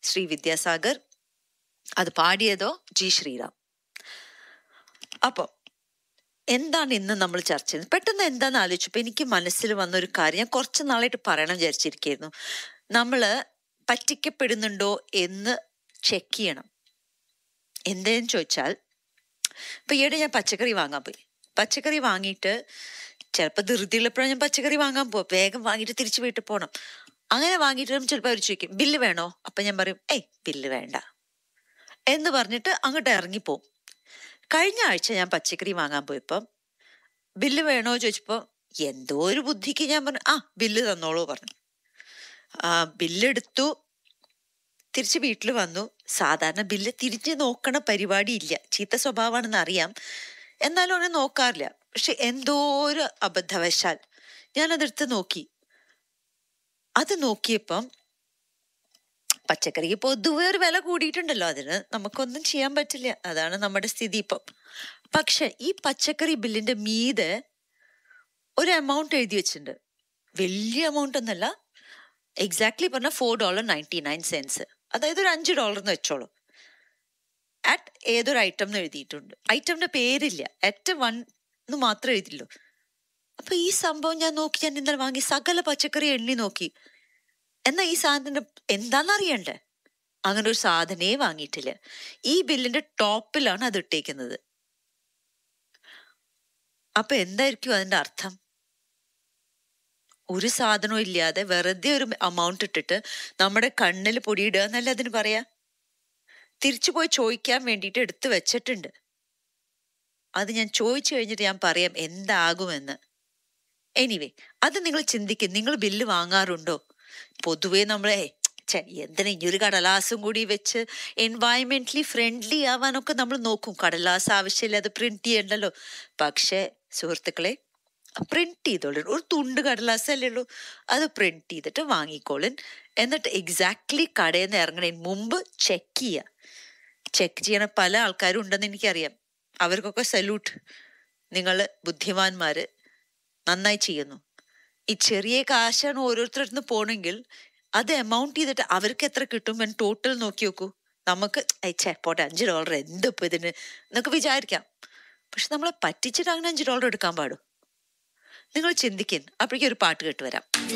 ശ്രീ വിദ്യാസാഗർ അത് പാടിയതോ ജി ശ്രീറാം അപ്പോൾ എന്താണ് ഇന്ന് നമ്മൾ ചർച്ച ചെയ്യുന്നത് പെട്ടെന്ന് എന്താന്ന് ആലോചിച്ചപ്പോൾ എനിക്ക് മനസ്സിൽ വന്ന ഒരു കാര്യം ഞാൻ കുറച്ച് നാളായിട്ട് പറയണം വിചാരിച്ചിരിക്കുന്നു നമ്മൾ പറ്റിക്കപ്പെടുന്നുണ്ടോ എന്ന് ചെക്ക് ചെയ്യണം എന്തെന്ന് ചോദിച്ചാൽ ഇപ്പൊ ഈയിടെ ഞാൻ പച്ചക്കറി വാങ്ങാൻ പോയി പച്ചക്കറി വാങ്ങിയിട്ട് ചിലപ്പോൾ ധൃതിയുള്ളപ്പോഴാണ് ഞാൻ പച്ചക്കറി വാങ്ങാൻ പോകും വേഗം വാങ്ങിയിട്ട് തിരിച്ച് വീട്ടിൽ പോകണം അങ്ങനെ വാങ്ങിയിട്ട് ചിലപ്പോൾ അവർ ചോദിക്കും ബില്ല് വേണോ അപ്പം ഞാൻ പറയും ഏയ് ബില്ല് വേണ്ട എന്ന് പറഞ്ഞിട്ട് അങ്ങോട്ട് ഇറങ്ങിപ്പോവും കഴിഞ്ഞ ആഴ്ച ഞാൻ പച്ചക്കറി വാങ്ങാൻ പോയപ്പം ബില്ല് വേണോ ചോദിച്ചപ്പോൾ എന്തോ ഒരു ബുദ്ധിക്ക് ഞാൻ പറഞ്ഞു ആ ബില്ല് തന്നോളൂ പറഞ്ഞു ആ ബില്ലെടുത്തു തിരിച്ച് വീട്ടിൽ വന്നു സാധാരണ ബില്ല് തിരിഞ്ഞ് നോക്കണ പരിപാടി ഇല്ല ചീത്ത സ്വഭാവമാണെന്ന് അറിയാം എന്നാലും അവനെ നോക്കാറില്ല പക്ഷെ എന്തോ ഒരു അബദ്ധവശാൽ ഞാനതെടുത്ത് നോക്കി അത് നോക്കിയപ്പം പച്ചക്കറിക്ക് പൊതുവെ ഒരു വില കൂടിയിട്ടുണ്ടല്ലോ അതിന് നമുക്കൊന്നും ചെയ്യാൻ പറ്റില്ല അതാണ് നമ്മുടെ സ്ഥിതി ഇപ്പം പക്ഷെ ഈ പച്ചക്കറി ബില്ലിന്റെ മീതെ ഒരു എമൗണ്ട് എഴുതി വെച്ചിട്ടുണ്ട് വലിയ എമൗണ്ട് ഒന്നല്ല എക്സാക്ട്ലി പറഞ്ഞ four dollar ninety nine cents അതായത് ഒരു അഞ്ച് ഡോളർ എന്ന് വെച്ചോളൂ അറ്റ് ഏതൊരു ഐറ്റം എന്ന് എഴുതിയിട്ടുണ്ട് ഐറ്റമിന്റെ പേരില്ല അറ്റ് വൺ എന്ന് മാത്രമേ എഴുതിയുള്ളൂ അപ്പൊ ഈ സംഭവം ഞാൻ നോക്കി ഞാൻ ഇന്നലെ വാങ്ങി സകല പച്ചക്കറി എണ്ണി നോക്കി എന്നാ ഈ സാധനത്തിന്റെ എന്താന്ന് അറിയണ്ടേ അങ്ങനെ ഒരു സാധനേ വാങ്ങിയിട്ടില്ല ഈ ബില്ലിന്റെ ടോപ്പിലാണ് അത് ഇട്ടേക്കുന്നത് അപ്പൊ എന്തായിരിക്കും അതിന്റെ അർത്ഥം ഒരു സാധനവും ഇല്ലാതെ വെറുതെ ഒരു അമൗണ്ട് ഇട്ടിട്ട് നമ്മുടെ കണ്ണിൽ പൊടിയിടുക എന്നല്ല അതിന് പറയാ തിരിച്ചു പോയി ചോദിക്കാൻ വേണ്ടിയിട്ട് എടുത്തു വെച്ചിട്ടുണ്ട് അത് ഞാൻ ചോദിച്ചു കഴിഞ്ഞിട്ട് ഞാൻ പറയാം എന്താകുമെന്ന് എനിവേ അത് നിങ്ങൾ ചിന്തിക്കും നിങ്ങൾ ബില്ല് വാങ്ങാറുണ്ടോ പൊതുവേ നമ്മളെ ഛെ, എന്തിനാ ഈ ഒരു കടലാസും കൂടി വെച്ച് എൻവയൺമെന്റലി ഫ്രണ്ട്ലി ആവാനൊക്കെ നമ്മൾ നോക്കും കടലാസ് ആവശ്യമില്ല അത് പ്രിന്റ് ചെയ്യണ്ടല്ലോ പക്ഷേ സുഹൃത്തുക്കളെ പ്രിന്റ് ചെയ്തോളൂ ഒരു തുണ്ട് കടലാസ് അല്ലേ ഉള്ളൂ അത് പ്രിന്റ് ചെയ്തിട്ട് വാങ്ങിക്കോളിൻ എന്നിട്ട് എക്സാക്ട്ലി കടയിൽ നിന്ന് ഇറങ്ങണതിന് മുമ്പ് ചെക്ക് ചെയ്യുക ചെക്ക് ചെയ്യണ പല ആൾക്കാരും ഉണ്ടെന്ന് എനിക്കറിയാം അവർക്കൊക്കെ സല്യൂട്ട് നിങ്ങൾ ബുദ്ധിമാന്മാര് നന്നായി ചെയ്യുന്നു ഈ ചെറിയ കാശാണ് ഓരോരുത്തരുടെ അടുത്ത് പോണെങ്കിൽ അത് എമൗണ്ട് ചെയ്തിട്ട് അവർക്ക് എത്ര കിട്ടും എന്ന് ടോട്ടൽ നോക്കി നോക്കൂ നമുക്ക് അയച്ചേ പോട്ടെ അഞ്ച് ഡോളർ എന്തിപ്പോ ഇതിന് എന്നൊക്കെ വിചാരിക്കാം പക്ഷെ നമ്മളെ പറ്റിച്ചിട്ട് അങ്ങനെ അഞ്ച് ഡോളർ എടുക്കാൻ പാടും നിങ്ങൾ ചിന്തിക്കും അപ്പോഴേക്കും ഒരു പാട്ട് കേട്ട് വരാം